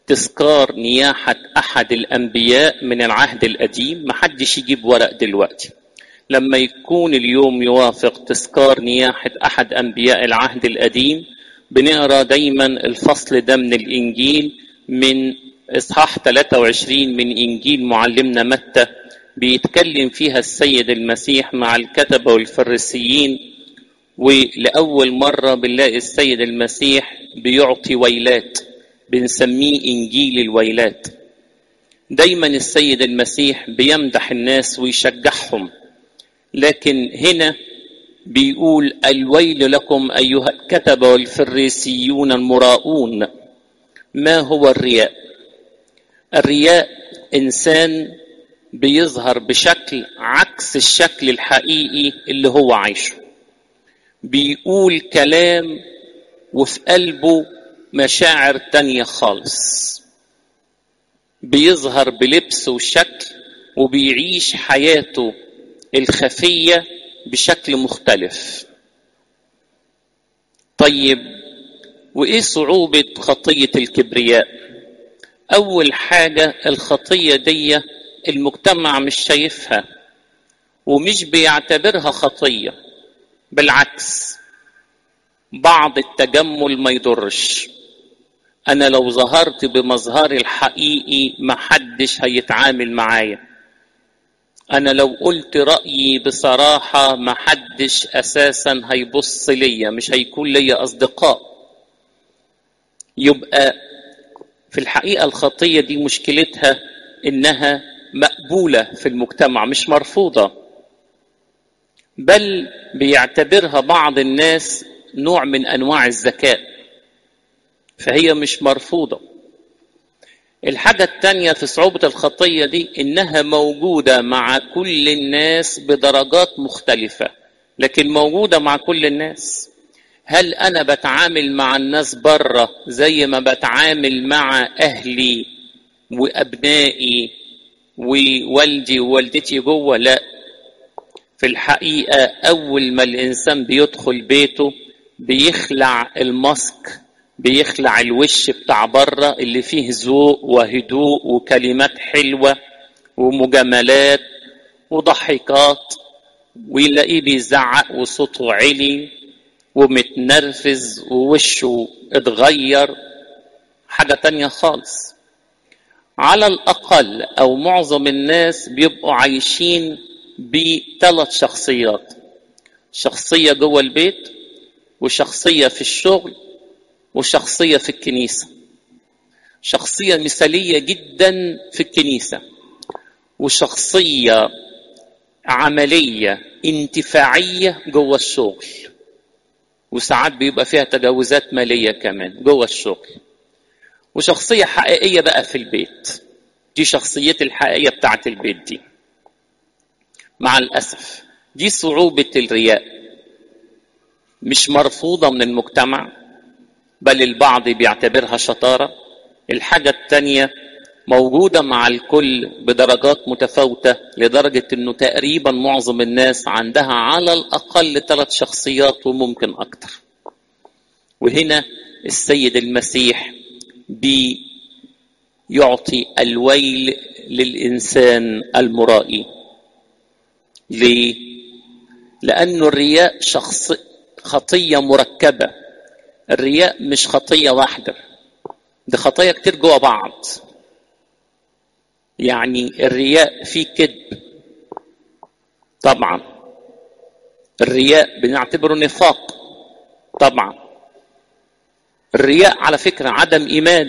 تذكار نياحة أحد الأنبياء من العهد القديم محدش يجيب ورق دلوقتي لما يكون اليوم يوافق تذكار نياحة أحد أنبياء العهد القديم بنقرا دايما الفصل ده من الإنجيل من إصحاح 23 من إنجيل معلمنا متى بيتكلم فيها السيد المسيح مع الكتبة والفريسيين ولأول مرة بنلاقي السيد المسيح بيعطي ويلات بنسميه إنجيل الويلات دايما السيد المسيح بيمدح الناس ويشجعهم لكن هنا بيقول الويل لكم أيها الكتبة والفريسيون المراؤون ما هو الرياء الرياء إنسان بيظهر بشكل عكس الشكل الحقيقي اللي هو عايشه بيقول كلام وفي قلبه مشاعر تانية خالص بيظهر بلبس وشكل وبيعيش حياته الخفية بشكل مختلف طيب وإيه صعوبة خطية الكبرياء أول حاجة الخطية دي المجتمع مش شايفها ومش بيعتبرها خطية بالعكس بعض التجمل ما يضرش انا لو ظهرت بمظهري الحقيقي محدش هيتعامل معايا انا لو قلت رايي بصراحه محدش اساسا هيبص ليا مش هيكون ليا اصدقاء يبقى في الحقيقه الخطيه دي مشكلتها انها مقبوله في المجتمع مش مرفوضه بل بيعتبرها بعض الناس نوع من انواع الذكاء فهي مش مرفوضه الحاجة التانية في صعوبة الخطية دي إنها موجودة مع كل الناس بدرجات مختلفة لكن موجودة مع كل الناس هل أنا بتعامل مع الناس بره زي ما بتعامل مع أهلي وأبنائي ووالدي ووالدتي جوه لا في الحقيقة أول ما الإنسان بيدخل بيته بيخلع الماسك بيخلع الوش بتاع بره اللي فيه ذوق وهدوء وكلمات حلوة ومجاملات وضحكات ويلاقيه بيزعق وصوته عالي ومتنرفز ووشه اتغير حاجة تانية خالص على الأقل أو معظم الناس بيبقوا عايشين بثلاث شخصيات شخصية جوه البيت وشخصية في الشغل وشخصية في الكنيسة شخصية مثالية جدا في الكنيسة وشخصية عملية انتفاعية جوه الشغل وساعات بيبقى فيها تجاوزات مالية كمان جوه الشغل وشخصية حقيقية بقى في البيت دي شخصيتي الحقيقية بتاعت البيت دي مع الأسف دي صعوبة الرياء مش مرفوضة من المجتمع بل البعض بيعتبرها شطارة الحاجة التانية موجودة مع الكل بدرجات متفاوتة لدرجة انه تقريبا معظم الناس عندها على الاقل ثلاث شخصيات وممكن اكتر وهنا السيد المسيح بيعطي الويل للانسان المرائي ليه لانه الرياء شخص خطيه مركبه الرياء مش خطيه واحده دي خطايا كتير جوا بعض يعني الرياء فيه كذب طبعا الرياء بنعتبره نفاق طبعا الرياء على فكره عدم ايمان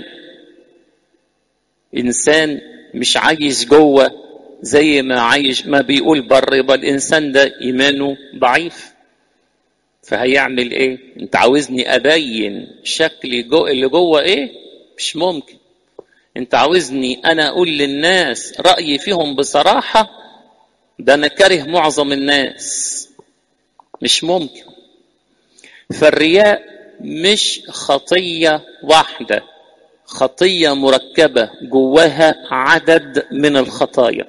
انسان مش عايش جوه زي ما عايش ما بيقول بره يبقى الانسان ده ايمانه ضعيف فهيعمل ايه انت عاوزني ابين شكلي جو اللي جوه ايه مش ممكن انت عاوزني انا اقول للناس رايي فيهم بصراحه ده انا كاره معظم الناس مش ممكن فالرياء مش خطيه واحده خطيه مركبه جواها عدد من الخطايا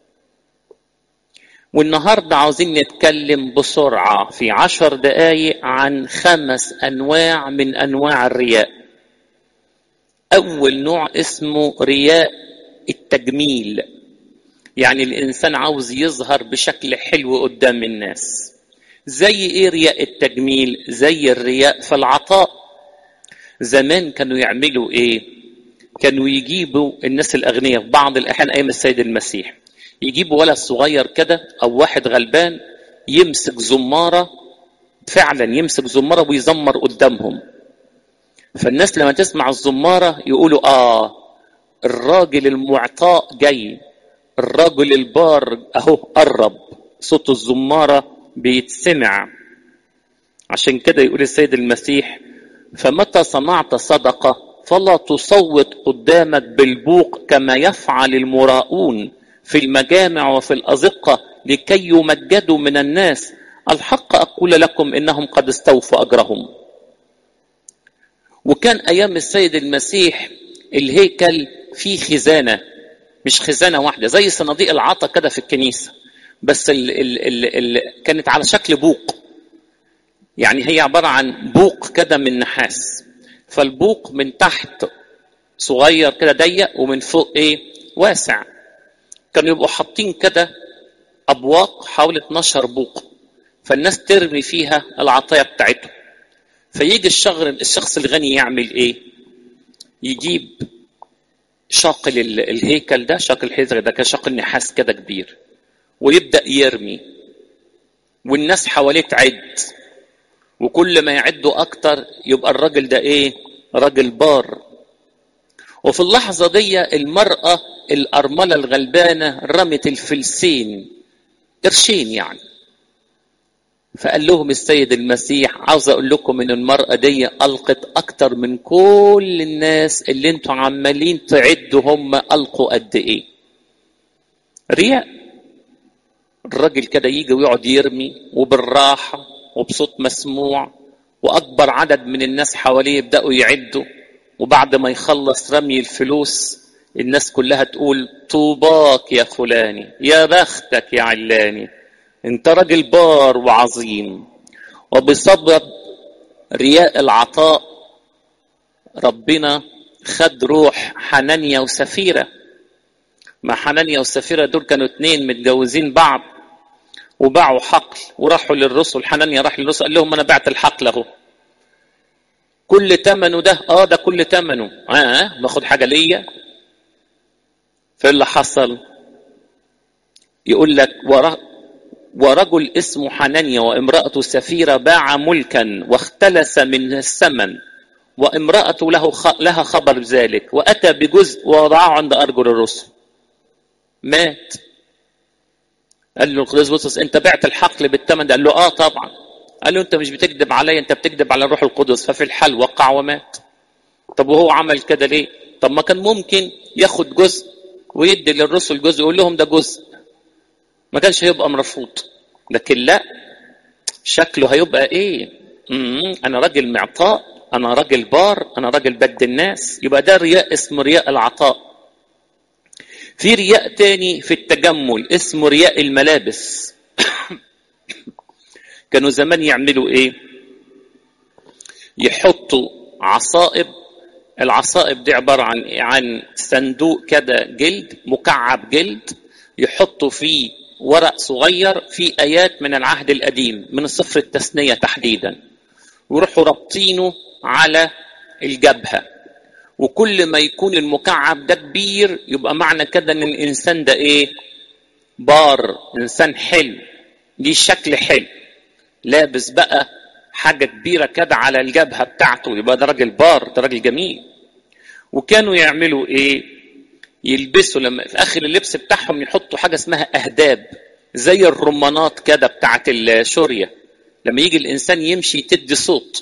والنهارده عاوزين نتكلم بسرعه في عشر دقايق عن خمس انواع من انواع الرياء اول نوع اسمه رياء التجميل يعني الانسان عاوز يظهر بشكل حلو قدام الناس زي ايه رياء التجميل زي الرياء في العطاء زمان كانوا يعملوا ايه كانوا يجيبوا الناس الاغنياء في بعض الاحيان ايام السيد المسيح يجيبوا ولد صغير كده او واحد غلبان يمسك زماره فعلا يمسك زماره ويزمر قدامهم فالناس لما تسمع الزماره يقولوا اه الراجل المعطاء جاي الراجل البار اهو قرب صوت الزماره بيتسمع عشان كده يقول السيد المسيح فمتى صنعت صدقه فلا تصوت قدامك بالبوق كما يفعل المراؤون في المجامع وفي الازقه لكي يمجدوا من الناس الحق اقول لكم انهم قد استوفوا اجرهم وكان ايام السيد المسيح الهيكل فيه خزانه مش خزانه واحده زي صناديق العطا كده في الكنيسه بس ال ال ال ال كانت على شكل بوق يعني هي عباره عن بوق كده من نحاس فالبوق من تحت صغير كده ضيق ومن فوق ايه واسع كانوا يبقوا حاطين كده ابواق حوالي 12 بوق فالناس ترمي فيها العطايا بتاعتهم فيجي الشغل الشخص الغني يعمل ايه يجيب شاقل الهيكل ده شاقل الهيكل ده كان شاقل نحاس كده كبير ويبدا يرمي والناس حواليه تعد وكل ما يعدوا اكتر يبقى الراجل ده ايه راجل بار وفي اللحظه دي المراه الارمله الغلبانه رمت الفلسين قرشين يعني فقال لهم السيد المسيح عاوز اقول لكم ان المراه دي القت اكتر من كل الناس اللي انتوا عمالين تعدوا هم القوا قد ايه رياء الراجل كده يجي ويقعد يرمي وبالراحه وبصوت مسموع واكبر عدد من الناس حواليه يبداوا يعدوا وبعد ما يخلص رمي الفلوس الناس كلها تقول طوباك يا فلاني يا بختك يا علاني انت راجل بار وعظيم وبسبب رياء العطاء ربنا خد روح حنانيا وسفيره ما حنانيا وسفيره دول كانوا اتنين متجوزين بعض وباعوا حقل وراحوا للرسل حنانيا راح للرسل قال لهم انا بعت الحقل اهو كل ثمنه ده اه ده كل ثمنه اه باخد حاجه ليا فايه اللي حصل يقول لك ورا ورجل اسمه حنانيا وامرأته سفيرة باع ملكا واختلس من الثمن وامرأته له خ... لها خبر ذلك وأتى بجزء ووضعه عند أرجل الرسل مات قال له القديس بطرس انت بعت الحقل بالثمن ده قال له اه طبعا قال له انت مش بتكذب عليا انت بتكذب على الروح القدس ففي الحال وقع ومات طب وهو عمل كده ليه طب ما كان ممكن ياخد جزء ويدي للرسل جزء يقول لهم ده جزء ما كانش هيبقى مرفوض لكن لا شكله هيبقى ايه مم. انا راجل معطاء انا راجل بار انا راجل بد الناس يبقى ده رياء اسمه رياء العطاء في رياء تاني في التجمل اسمه رياء الملابس كانوا زمان يعملوا ايه يحطوا عصائب العصائب دي عبارة عن عن صندوق كده جلد مكعب جلد يحطوا فيه ورق صغير فيه آيات من العهد القديم من سفر التثنية تحديدا ويروحوا رابطينه على الجبهة وكل ما يكون المكعب ده كبير يبقى معنى كده ان الانسان ده ايه بار انسان حلو ليه شكل حلو لابس بقى حاجة كبيرة كده على الجبهة بتاعته يبقى ده راجل بار ده راجل جميل وكانوا يعملوا ايه يلبسوا لما في اخر اللبس بتاعهم يحطوا حاجة اسمها اهداب زي الرمانات كده بتاعت الشورية لما يجي الانسان يمشي تدي صوت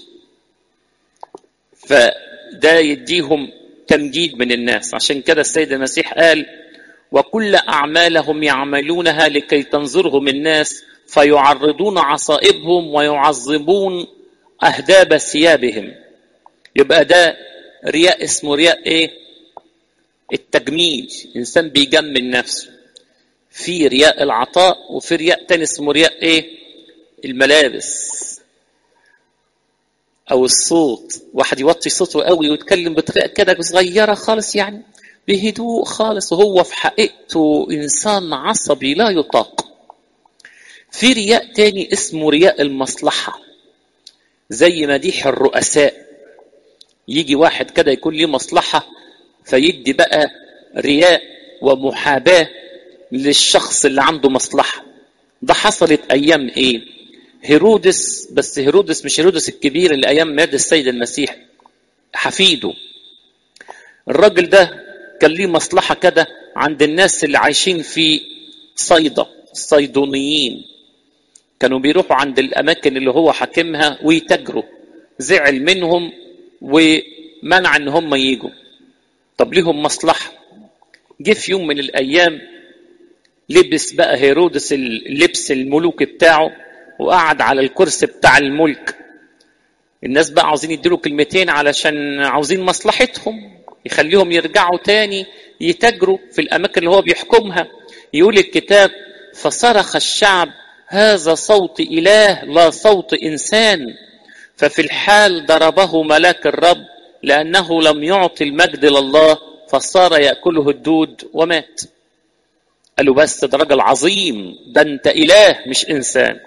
فده يديهم تمجيد من الناس عشان كده السيد المسيح قال وكل اعمالهم يعملونها لكي تنظرهم الناس فيعرضون عصائبهم ويعظمون اهداب ثيابهم يبقى ده رياء اسمه رياء ايه التجميل انسان بيجمل نفسه في رياء العطاء وفي رياء تاني اسمه رياء ايه الملابس او الصوت واحد يوطي صوته قوي ويتكلم بطريقه كده صغيره خالص يعني بهدوء خالص وهو في حقيقته انسان عصبي لا يطاق في رياء تاني اسمه رياء المصلحه زي مديح الرؤساء يجي واحد كده يكون ليه مصلحه فيدي بقى رياء ومحاباه للشخص اللي عنده مصلحه ده حصلت ايام ايه هيرودس بس هيرودس مش هيرودس الكبير اللي ايام مات السيد المسيح حفيده الراجل ده كان ليه مصلحه كده عند الناس اللي عايشين في صيدا الصيدونيين كانوا بيروحوا عند الاماكن اللي هو حاكمها ويتاجروا زعل منهم ومنع ان هم يجوا طب ليهم مصلحه جه في يوم من الايام لبس بقى هيرودس اللبس الملوكي بتاعه وقعد على الكرسي بتاع الملك الناس بقى عاوزين يديله كلمتين علشان عاوزين مصلحتهم يخليهم يرجعوا تاني يتاجروا في الاماكن اللي هو بيحكمها يقول الكتاب فصرخ الشعب هذا صوت اله لا صوت انسان ففي الحال ضربه ملاك الرب لانه لم يعطي المجد لله فصار ياكله الدود ومات قال له بس ده راجل عظيم ده انت اله مش انسان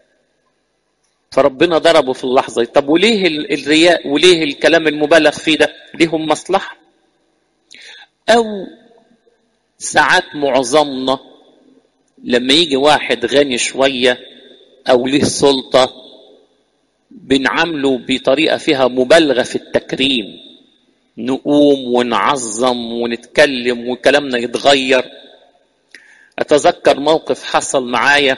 فربنا ضربه في اللحظه طب وليه الرياء وليه الكلام المبالغ فيه ده ليهم مصلحه او ساعات معظمنا لما يجي واحد غني شويه او ليه سلطه بنعامله بطريقه فيها مبالغه في التكريم نقوم ونعظم ونتكلم وكلامنا يتغير اتذكر موقف حصل معايا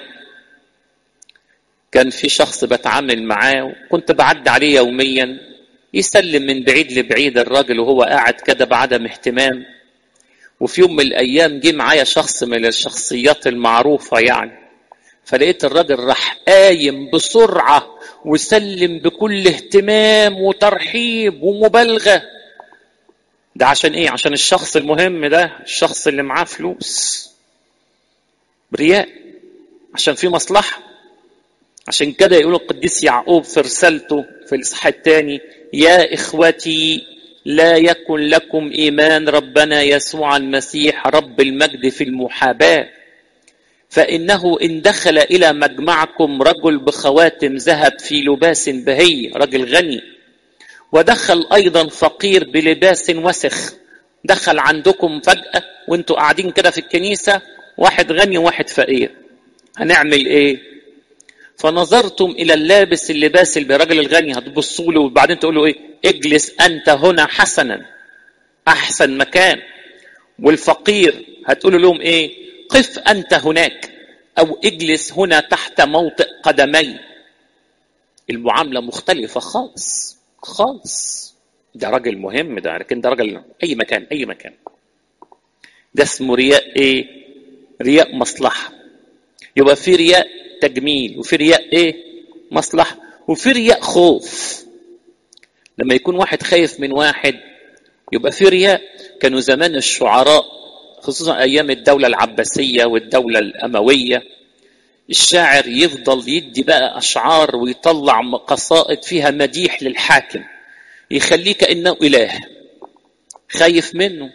كان في شخص بتعامل معاه وكنت بعدي عليه يوميا يسلم من بعيد لبعيد الراجل وهو قاعد كده بعدم اهتمام وفي يوم من الايام جه معايا شخص من الشخصيات المعروفه يعني فلقيت الراجل راح قايم بسرعه وسلم بكل اهتمام وترحيب ومبالغه ده عشان ايه عشان الشخص المهم ده الشخص اللي معاه فلوس رياء عشان في مصلحه عشان كده يقول القديس يعقوب في رسالته في الاصحاح الثاني يا اخوتي لا يكن لكم ايمان ربنا يسوع المسيح رب المجد في المحاباه فانه ان دخل الى مجمعكم رجل بخواتم ذهب في لباس بهي رجل غني ودخل ايضا فقير بلباس وسخ دخل عندكم فجاه وانتوا قاعدين كده في الكنيسه واحد غني وواحد فقير هنعمل ايه فنظرتم الى اللابس اللباس الرجل الغني هتبصوا له وبعدين تقولوا ايه اجلس انت هنا حسنا احسن مكان والفقير هتقولوا لهم ايه قف انت هناك او اجلس هنا تحت موطئ قدمي المعامله مختلفه خالص خالص ده راجل مهم ده لكن ده راجل اي مكان اي مكان ده اسمه رياء ايه رياء مصلحه يبقى في رياء تجميل وفي رياء ايه مصلحه وفي رياء خوف لما يكون واحد خايف من واحد يبقى في رياء كانوا زمان الشعراء خصوصا ايام الدوله العباسيه والدوله الامويه الشاعر يفضل يدي بقى اشعار ويطلع قصائد فيها مديح للحاكم يخليه كانه اله خايف منه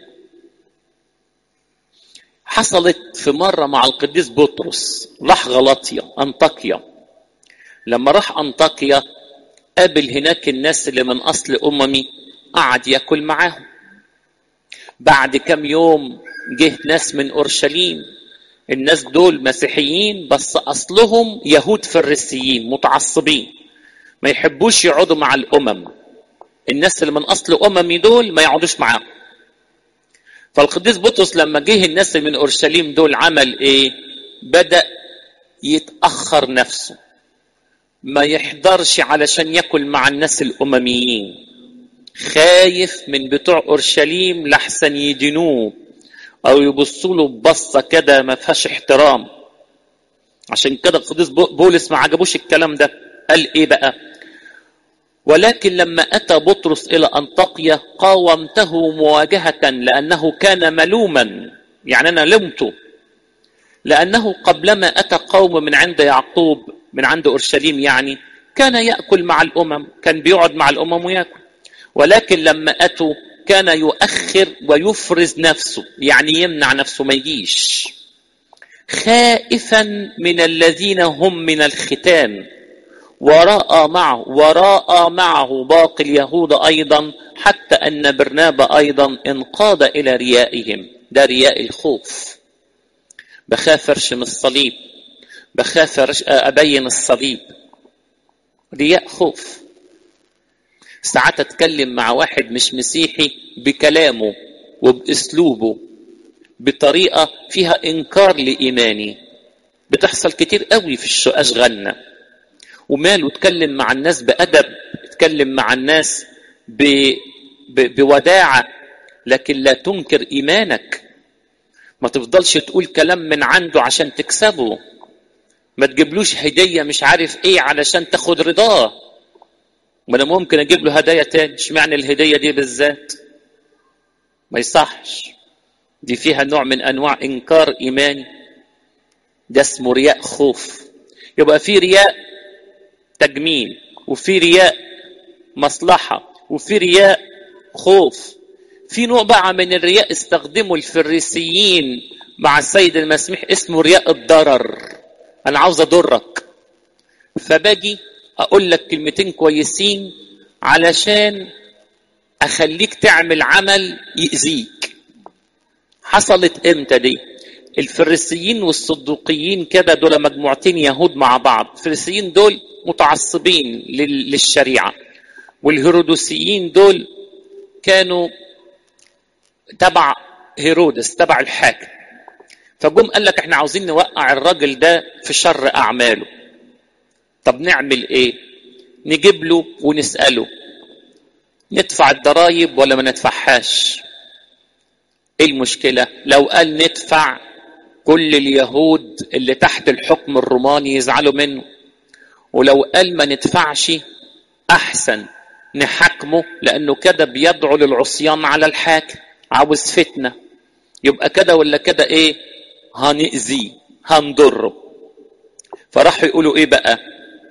حصلت في مره مع القديس بطرس راح غلطيا انطاكيا لما راح انطاكيا قابل هناك الناس اللي من اصل اممي قعد ياكل معاهم بعد كم يوم جه ناس من اورشليم الناس دول مسيحيين بس اصلهم يهود فريسيين متعصبين ما يحبوش يقعدوا مع الامم الناس اللي من اصل اممي دول ما يقعدوش معاهم فالقديس بطرس لما جه الناس من اورشليم دول عمل ايه بدا يتاخر نفسه ما يحضرش علشان ياكل مع الناس الامميين خايف من بتوع اورشليم لحسن يدينوه او يبصوا له ببصه كده ما فيهاش احترام عشان كده القديس بولس ما عجبوش الكلام ده قال ايه بقى ولكن لما اتى بطرس الى انطاقيا قاومته مواجهه لانه كان ملوما يعني انا لمته لانه قبلما اتى قوم من عند يعقوب من عند اورشليم يعني كان ياكل مع الامم كان بيقعد مع الامم وياكل ولكن لما اتوا كان يؤخر ويفرز نفسه يعني يمنع نفسه ما يجيش خائفا من الذين هم من الختان وراى معه وراى معه باقي اليهود ايضا حتى ان برنابا ايضا انقاد الى ريائهم ده رياء الخوف بخاف ارشم الصليب بخاف ابين الصليب رياء خوف ساعات اتكلم مع واحد مش مسيحي بكلامه وباسلوبه بطريقه فيها انكار لايماني بتحصل كتير قوي في اشغالنا وماله اتكلم مع الناس بادب اتكلم مع الناس ب... ب... بوداعه لكن لا تنكر ايمانك ما تفضلش تقول كلام من عنده عشان تكسبه ما تجيبلوش هديه مش عارف ايه علشان تاخد رضاه ما انا ممكن اجيب له هدايا تاني اشمعنى الهديه دي بالذات ما يصحش دي فيها نوع من انواع انكار ايماني ده اسمه رياء خوف يبقى في رياء تجميل وفي رياء مصلحه وفي رياء خوف في نوع بقى من الرياء استخدمه الفريسيين مع السيد المسيح اسمه رياء الضرر انا عاوز اضرك فباجي اقول لك كلمتين كويسين علشان اخليك تعمل عمل يأذيك حصلت امتى دي الفريسيين والصدوقيين كده دول مجموعتين يهود مع بعض الفريسيين دول متعصبين للشريعة والهيرودوسيين دول كانوا تبع هيرودس تبع الحاكم فجم قال لك احنا عاوزين نوقع الراجل ده في شر اعماله طب نعمل ايه نجيب له ونساله ندفع الضرايب ولا ما ندفعهاش ايه المشكله لو قال ندفع كل اليهود اللي تحت الحكم الروماني يزعلوا منه ولو قال ما ندفعش احسن نحاكمه لانه كده بيدعو للعصيان على الحاكم عاوز فتنه يبقى كده ولا كده ايه هنأذيه هنضره فراحوا يقولوا ايه بقى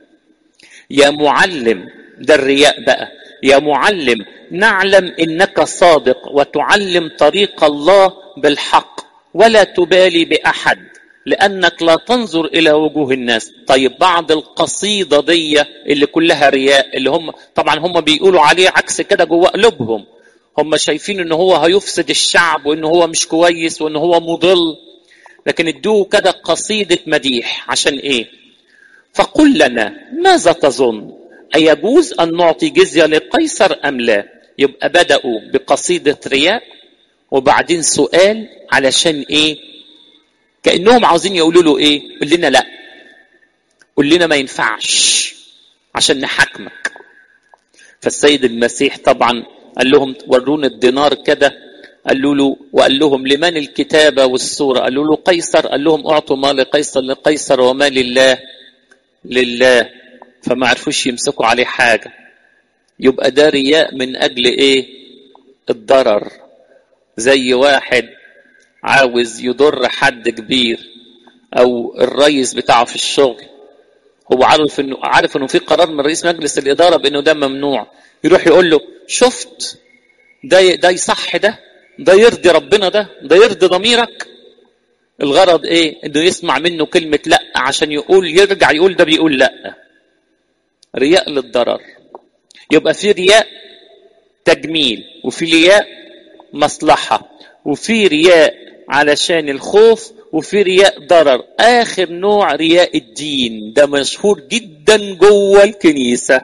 يا معلم ده الرياء بقى يا معلم نعلم انك صادق وتعلم طريق الله بالحق ولا تبالي باحد لانك لا تنظر الى وجوه الناس طيب بعض القصيده دي اللي كلها رياء اللي هم طبعا هم بيقولوا عليه عكس كده جوه قلوبهم هم شايفين ان هو هيفسد الشعب وان هو مش كويس وان هو مضل لكن ادوه كده قصيده مديح عشان ايه فقل لنا ماذا تظن أيجوز أن نعطي جزية لقيصر أم لا يبقى بدأوا بقصيدة رياء وبعدين سؤال علشان إيه كأنهم عاوزين يقولوا له إيه قل لنا لا قل لنا ما ينفعش عشان نحاكمك فالسيد المسيح طبعا قال لهم ورونا الدينار كده قالوا له وقال لهم لمن الكتابة والصورة قالوا له قيصر قال لهم اعطوا ما لقيصر لقيصر وما لله لله فما عرفوش يمسكوا عليه حاجة يبقى ده رياء من أجل إيه الضرر زي واحد عاوز يضر حد كبير أو الرئيس بتاعه في الشغل هو عارف انه عارف انه في قرار من رئيس مجلس الاداره بانه ده ممنوع يروح يقول له شفت ده ده يصح ده ده يرضي ربنا ده ده يرضي ضميرك الغرض ايه انه يسمع منه كلمه لا عشان يقول يرجع يقول ده بيقول لا رياء للضرر يبقى في رياء تجميل وفي رياء مصلحه وفي رياء علشان الخوف وفي رياء ضرر اخر نوع رياء الدين ده مشهور جدا جوه الكنيسه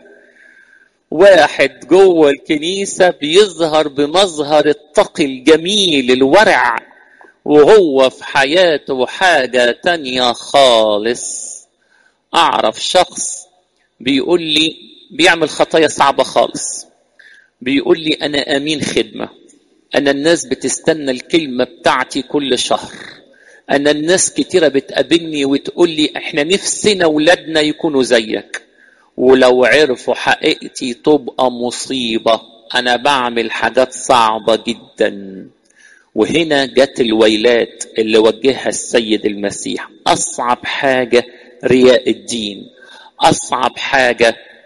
واحد جوه الكنيسه بيظهر بمظهر التقي الجميل الورع وهو في حياته حاجه تانية خالص اعرف شخص بيقول لي بيعمل خطايا صعبه خالص بيقول لي انا امين خدمه انا الناس بتستنى الكلمه بتاعتي كل شهر انا الناس كتيره بتقابلني وتقول لي احنا نفسنا ولادنا يكونوا زيك ولو عرفوا حقيقتي تبقى مصيبه انا بعمل حاجات صعبه جدا وهنا جت الويلات اللي وجهها السيد المسيح اصعب حاجه رياء الدين اصعب حاجه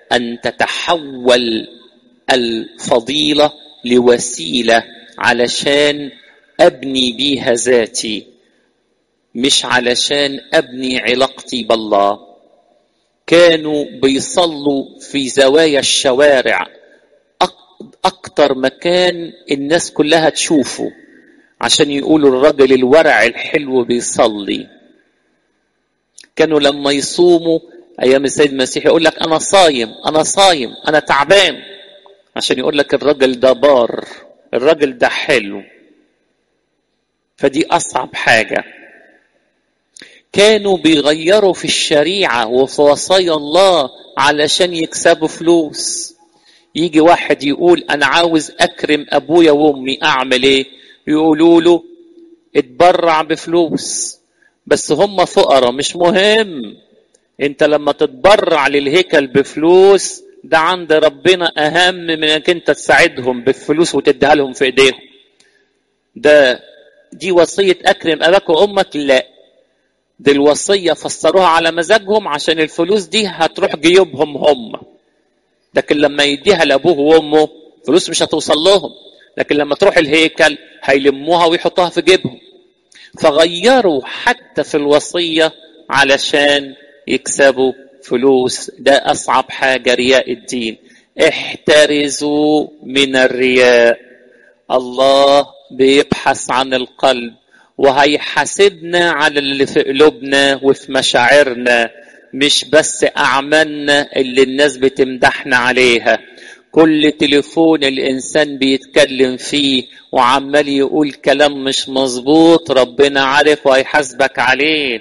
ان تتحول الفضيله لوسيله علشان ابني بيها ذاتي مش علشان ابني علاقتي بالله كانوا بيصلوا في زوايا الشوارع اكتر مكان الناس كلها تشوفه عشان يقولوا الراجل الورع الحلو بيصلي كانوا لما يصوموا ايام السيد المسيح يقول لك انا صايم انا صايم انا تعبان عشان يقول لك الراجل ده بار الراجل ده حلو فدي اصعب حاجه كانوا بيغيروا في الشريعه وفي وصايا الله علشان يكسبوا فلوس يجي واحد يقول انا عاوز اكرم ابويا وامي اعمل ايه يقولوا له اتبرع بفلوس بس هم فقراء مش مهم انت لما تتبرع للهيكل بفلوس ده عند ربنا اهم من انك انت تساعدهم بالفلوس وتديها لهم في ايديهم ده دي وصية اكرم اباك وامك لا دي الوصية فسروها على مزاجهم عشان الفلوس دي هتروح جيوبهم هم لكن لما يديها لابوه وامه فلوس مش هتوصل لهم لكن لما تروح الهيكل هيلموها ويحطوها في جيبهم فغيروا حتى في الوصية علشان يكسبوا فلوس ده أصعب حاجة رياء الدين احترزوا من الرياء الله بيبحث عن القلب وهيحاسبنا على اللي في قلوبنا وفي مشاعرنا مش بس أعمالنا اللي الناس بتمدحنا عليها كل تليفون الإنسان بيتكلم فيه وعمال يقول كلام مش مظبوط ربنا عارف وهيحاسبك عليه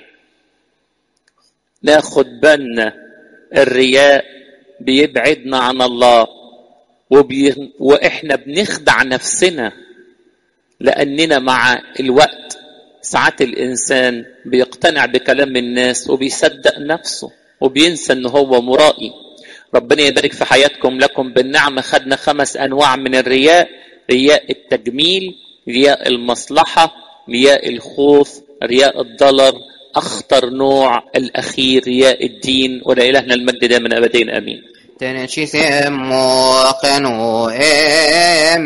ناخد بالنا الرياء بيبعدنا عن الله وبي... واحنا بنخدع نفسنا لاننا مع الوقت ساعات الانسان بيقتنع بكلام الناس وبيصدق نفسه وبينسى ان هو مرائي ربنا يبارك في حياتكم لكم بالنعمه خدنا خمس انواع من الرياء رياء التجميل رياء المصلحه رياء الخوف رياء الضلر اخطر نوع الاخير رياء الدين ولإلهنا المجد دائما ابدين امين تنشي ثم وقنو